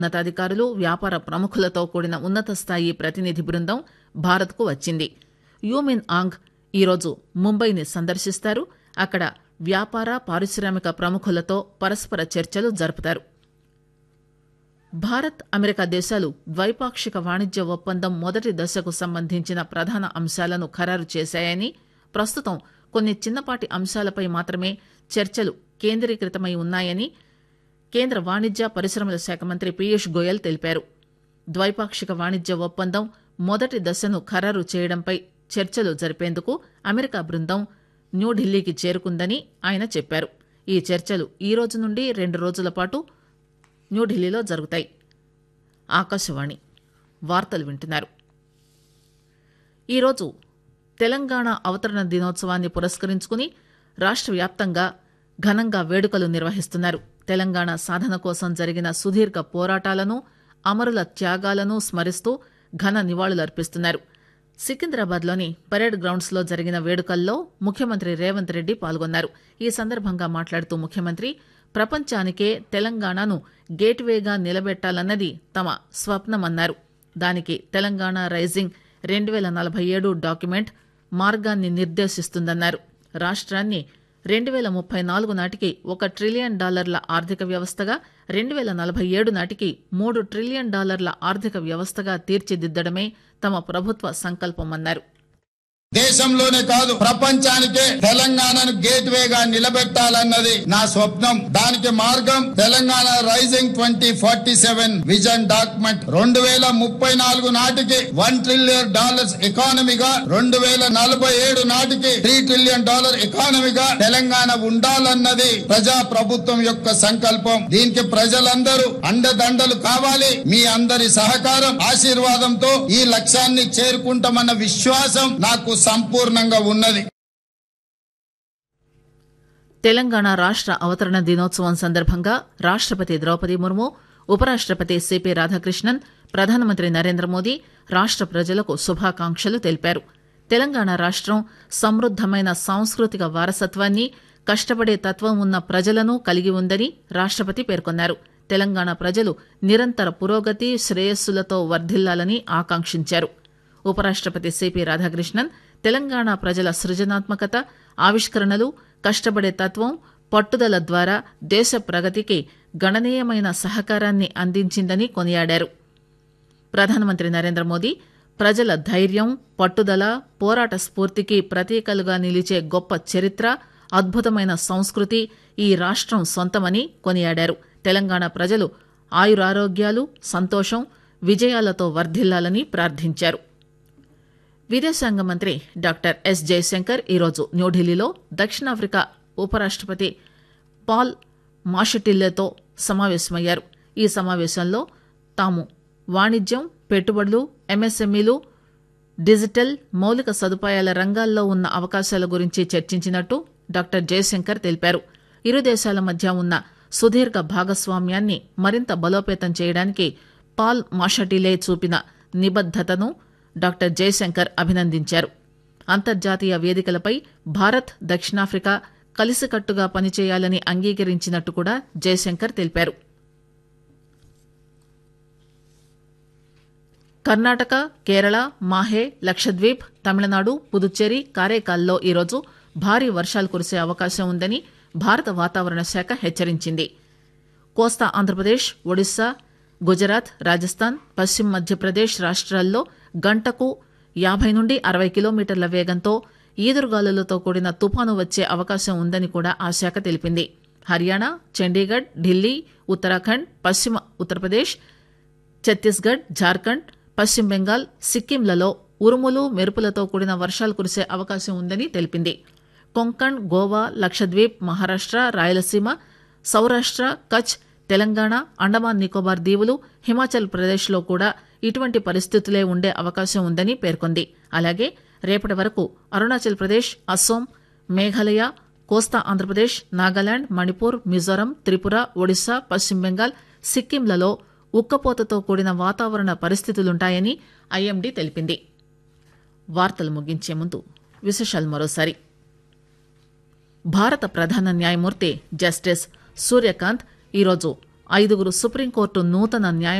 ఉన్నతాధికారులు వ్యాపార ప్రముఖులతో కూడిన ఉన్నత స్థాయి ప్రతినిధి బృందం భారత్కు వచ్చింది యూమిన్ ఆంగ్ ఈరోజు ముంబైని సందర్శిస్తారు అక్కడ వ్యాపార పారిశ్రామిక ప్రముఖులతో పరస్పర చర్చలు జరుపుతారు భారత్ అమెరికా దేశాలు ద్వైపాక్షిక వాణిజ్య ఒప్పందం మొదటి దశకు సంబంధించిన ప్రధాన అంశాలను ఖరారు చేశాయని ప్రస్తుతం కొన్ని చిన్నపాటి అంశాలపై మాత్రమే చర్చలు కేంద్రీకృతమై ఉన్నాయని కేంద్ర వాణిజ్య పరిశ్రమల శాఖ మంత్రి పీయూష్ గోయల్ తెలిపారు ద్వైపాక్షిక వాణిజ్య ఒప్పందం మొదటి దశను ఖరారు చేయడంపై చర్చలు జరిపేందుకు అమెరికా బృందం న్యూఢిల్లీకి చేరుకుందని ఆయన చెప్పారు ఈ చర్చలు ఈ రోజు నుండి రెండు రోజుల పాటు న్యూఢిల్లీలో జరుగుతాయి ఆకాశవాణి వార్తలు వింటున్నారు ఈరోజు తెలంగాణ అవతరణ దినోత్సవాన్ని పురస్కరించుకుని రాష్ట్ర వ్యాప్తంగా ఘనంగా వేడుకలు నిర్వహిస్తున్నారు తెలంగాణ సాధన కోసం జరిగిన సుదీర్ఘ పోరాటాలను అమరుల త్యాగాలను స్మరిస్తూ ఘన నివాళులర్పిస్తున్నారు సికింద్రాబాద్లోని పరేడ్ గ్రౌండ్స్ లో జరిగిన వేడుకల్లో ముఖ్యమంత్రి రేవంత్ రెడ్డి పాల్గొన్నారు ఈ సందర్భంగా మాట్లాడుతూ ముఖ్యమంత్రి ప్రపంచానికే తెలంగాణను గేట్వేగా నిలబెట్టాలన్నది తమ స్వప్నమన్నారు దానికి తెలంగాణ రైజింగ్ రెండు వేల నలభై ఏడు డాక్యుమెంట్ మార్గాన్ని నిర్దేశిస్తుందన్నారు రాష్ట్రాన్ని రెండు వేల ముప్పై నాలుగు నాటికి ఒక ట్రిలియన్ డాలర్ల ఆర్థిక వ్యవస్థగా రెండు వేల నలభై ఏడు నాటికి మూడు ట్రిలియన్ డాలర్ల ఆర్థిక వ్యవస్థగా తీర్చిదిద్దడమే తమ ప్రభుత్వ సంకల్పమన్నారు దేశంలోనే కాదు ప్రపంచానికే తెలంగాణను గేట్ వేగా నిలబెట్టాలన్నది నా స్వప్నం దానికి మార్గం Telangana rising twenty forty seven vision document రెండు వేల ముప్పై నాలుగు నాటికి వన్ ట్రిలియన్ డాలర్స్ ఎకానమీగా రెండు వేల నలభై ఏడు నాటికి త్రీ ట్రిలియన్ డాలర్ ఎకానమీగా తెలంగాణ ఉండాలన్నది ప్రజా ప్రభుత్వం యొక్క సంకల్పం దీనికి ప్రజలందరూ అండదండలు కావాలి మీ అందరి సహకారం ఆశీర్వాదంతో ఈ లక్ష్యాన్ని చేరుకుంటామన్న విశ్వాసం నాకు సంపూర్ణంగా ఉన్నది తెలంగాణ రాష్ట్ర అవతరణ దినోత్సవం సందర్భంగా రాష్ట్రపతి ద్రౌపది ముర్ము ఉపరాష్ట్రపతి సిపి రాధాకృష్ణన్ ప్రధానమంత్రి నరేంద్ర మోదీ రాష్ట్ర ప్రజలకు శుభాకాంక్షలు తెలిపారు తెలంగాణ రాష్ట్రం సమృద్దమైన సాంస్కృతిక వారసత్వాన్ని కష్టపడే తత్వం ఉన్న ప్రజలను కలిగి ఉందని రాష్ట్రపతి పేర్కొన్నారు తెలంగాణ ప్రజలు నిరంతర పురోగతి శ్రేయస్సులతో వర్ధిల్లాలని ఆకాంక్షించారు ఉపరాష్ట్రపతి సిపి రాధాకృష్ణన్ తెలంగాణ ప్రజల సృజనాత్మకత ఆవిష్కరణలు కష్టపడే తత్వం పట్టుదల ద్వారా దేశ ప్రగతికి గణనీయమైన సహకారాన్ని అందించిందని కొనియాడారు ప్రధానమంత్రి నరేంద్ర మోదీ ప్రజల ధైర్యం పట్టుదల పోరాట స్ఫూర్తికి ప్రతీకలుగా నిలిచే గొప్ప చరిత్ర అద్భుతమైన సంస్కృతి ఈ రాష్ట్రం సొంతమని కొనియాడారు తెలంగాణ ప్రజలు ఆయురారోగ్యాలు సంతోషం విజయాలతో వర్ధిల్లాలని ప్రార్థించారు విదేశాంగ మంత్రి డాక్టర్ ఎస్ జయశంకర్ ఈరోజు న్యూఢిల్లీలో దక్షిణాఫ్రికా ఉపరాష్ట్రపతి పాల్ మాషటిల్లెతో సమావేశమయ్యారు ఈ సమావేశంలో తాము వాణిజ్యం పెట్టుబడులు ఎంఎస్ఎంఈలు డిజిటల్ మౌలిక సదుపాయాల రంగాల్లో ఉన్న అవకాశాల గురించి చర్చించినట్టు డాక్టర్ జయశంకర్ తెలిపారు ఇరు దేశాల మధ్య ఉన్న సుదీర్ఘ భాగస్వామ్యాన్ని మరింత బలోపేతం చేయడానికి పాల్ మాషటిలే చూపిన నిబద్దతను డాక్టర్ జయశంకర్ అభినందించారు అంతర్జాతీయ వేదికలపై భారత్ దక్షిణాఫ్రికా కలిసికట్టుగా పనిచేయాలని అంగీకరించినట్టు కూడా జయశంకర్ తెలిపారు కర్ణాటక కేరళ మాహే లక్షద్వీప్ తమిళనాడు పుదుచ్చేరి కారైకాల్లో ఈరోజు భారీ వర్షాలు కురిసే అవకాశం ఉందని భారత వాతావరణ శాఖ హెచ్చరించింది కోస్తా ఆంధ్రప్రదేశ్ ఒడిశా గుజరాత్ రాజస్థాన్ పశ్చిమ మధ్యప్రదేశ్ రాష్ట్రాల్లో గంటకు యాభై నుండి అరవై కిలోమీటర్ల వేగంతో ఈదురుగాలులతో కూడిన తుపాను వచ్చే అవకాశం ఉందని కూడా ఆ శాఖ తెలిపింది హర్యానా చండీగఢ్ ఢిల్లీ ఉత్తరాఖండ్ పశ్చిమ ఉత్తరప్రదేశ్ ఛత్తీస్గఢ్ జార్ఖండ్ పశ్చిమ బెంగాల్ సిక్కింలలో ఉరుములు మెరుపులతో కూడిన వర్షాలు కురిసే అవకాశం ఉందని తెలిపింది కొంకణ్ గోవా లక్షద్వీప్ మహారాష్ట్ర రాయలసీమ సౌరాష్ట్ర కచ్ తెలంగాణ అండమాన్ నికోబార్ దీవులు హిమాచల్ ప్రదేశ్లో కూడా ఇటువంటి పరిస్థితులే ఉండే అవకాశం ఉందని పేర్కొంది అలాగే రేపటి వరకు అరుణాచల్ ప్రదేశ్ అస్సోం మేఘాలయ కోస్తా ఆంధ్రప్రదేశ్ నాగాలాండ్ మణిపూర్ మిజోరం త్రిపుర ఒడిశా పశ్చిమ బెంగాల్ సిక్కింలలో ఉక్కపోతతో కూడిన వాతావరణ పరిస్థితులుంటాయని ఐఎండీ తెలిపింది వార్తలు ముగించే ముందు విశేషాలు మరోసారి భారత ప్రధాన న్యాయమూర్తి జస్టిస్ సూర్యకాంత్ ఈరోజు ఐదుగురు సుప్రీంకోర్టు నూతన న్యాయ